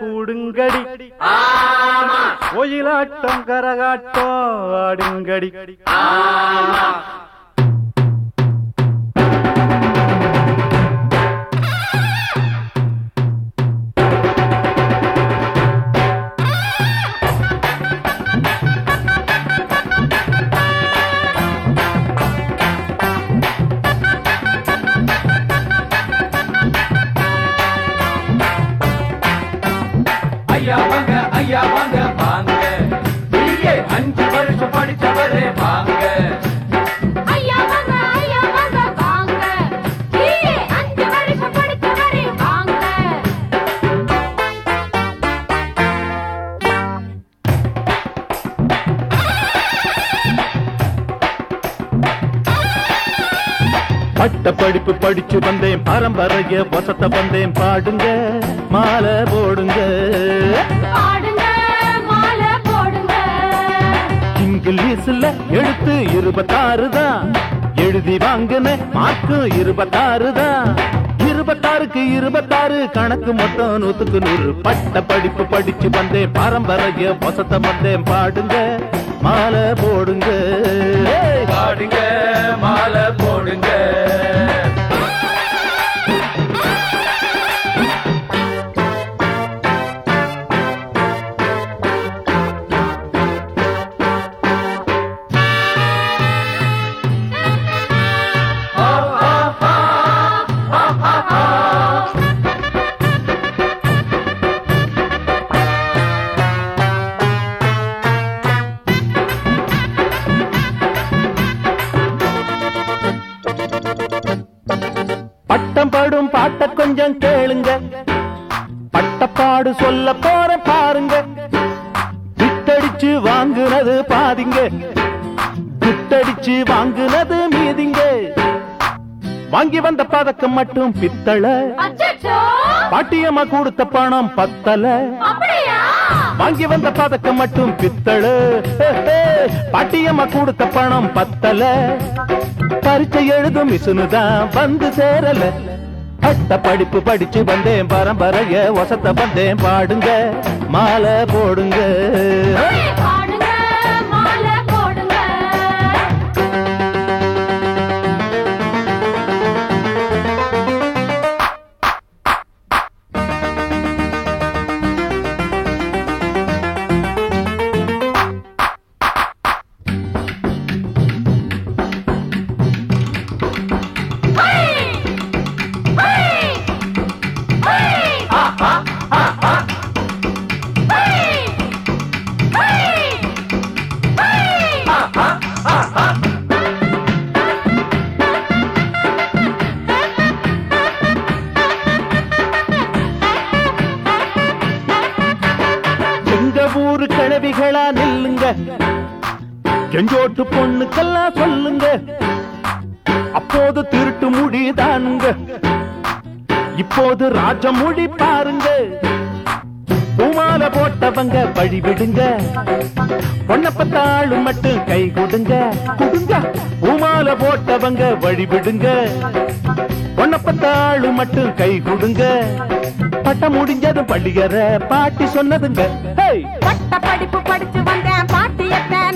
கூடுங்கடி ஒயிலாட்டம் கரகாட்டம் ஆடுங்கடி ஐயா வாங்க ஐயா வாங்க வாங்க பிஏ அஞ்சு வருஷம் படிச்சவரே வாங்க ஐயா வாங்க ஐயா வாங்க வாங்க கீழே அஞ்சு வருஷம் படித்தவரே வாங்க பட்ட படிப்பு படிச்சு வந்தேன் பரம்பரைய வசத்த வந்தேன் பாடுங்க மாலை போடுங்க பாடுங்க மாலை போடுங்க இங்கிலீஷ்ல எழுத்து இருபத்தாறு தான் எழுதி வாங்கின மார்க்கு இருபத்தாறு தான் இருபத்தாறுக்கு இருபத்தாறு கணக்கு மொத்தம் நூத்துக்கு நூறு பட்ட படிப்பு படிச்சு வந்தேன் பரம்பரைய வசத்த வந்தேன் பாடுங்க மாலை போடுங்க ஏய்! பாடுங்க மாலை போடுங்க பட்டம் படும் பாட்ட கொஞ்சம் கேளுங்க பட்டப்பாடு சொல்ல போற பாருங்க விட்டடிச்சு வாங்குனது பாதிங்க விட்டடிச்சு வாங்குனது மீதிங்க வாங்கி வந்த பதக்கம் மட்டும் பித்தள அச்சச்சோ பாட்டியம்மா கொடுத்த பணம் பத்தல அப்படியா வாங்கி வந்த பதக்கம் மட்டும் பித்தள பாட்டியம்மா கொடுத்த பணம் பத்தல பரீட்சை எழுதும் மிசுனுதான் வந்து சேரல பட்ட படிப்பு படிச்சு வந்தேன் பரம்பரைய வசத்த வந்தேன் பாடுங்க மாலை போடுங்க பாடுங்க மாலை போடுங்க எங்க ஊரு கிழவிகளா நில்லுங்க கெஞ்சோட்டு பொண்ணுக்கெல்லாம் சொல்லுங்க அப்போது திருட்டு மொழி தானுங்க இப்போது ராஜமொழி பாருங்க பூமால போட்டவங்க வழி விடுங்க பொன்னப்பத்தாளு மட்டும் கை கொடுங்க கொடுங்க பூமால போட்டவங்க வழி விடுங்க பொன்னப்பத்தாளு மட்டும் கை கொடுங்க பட்டம் முடிஞ்சதும் பள்ளியற பாட்டி சொன்னதுங்க ஹேய் பட்ட படிப்பு படிச்சு வந்தேன் பாட்டியத்தை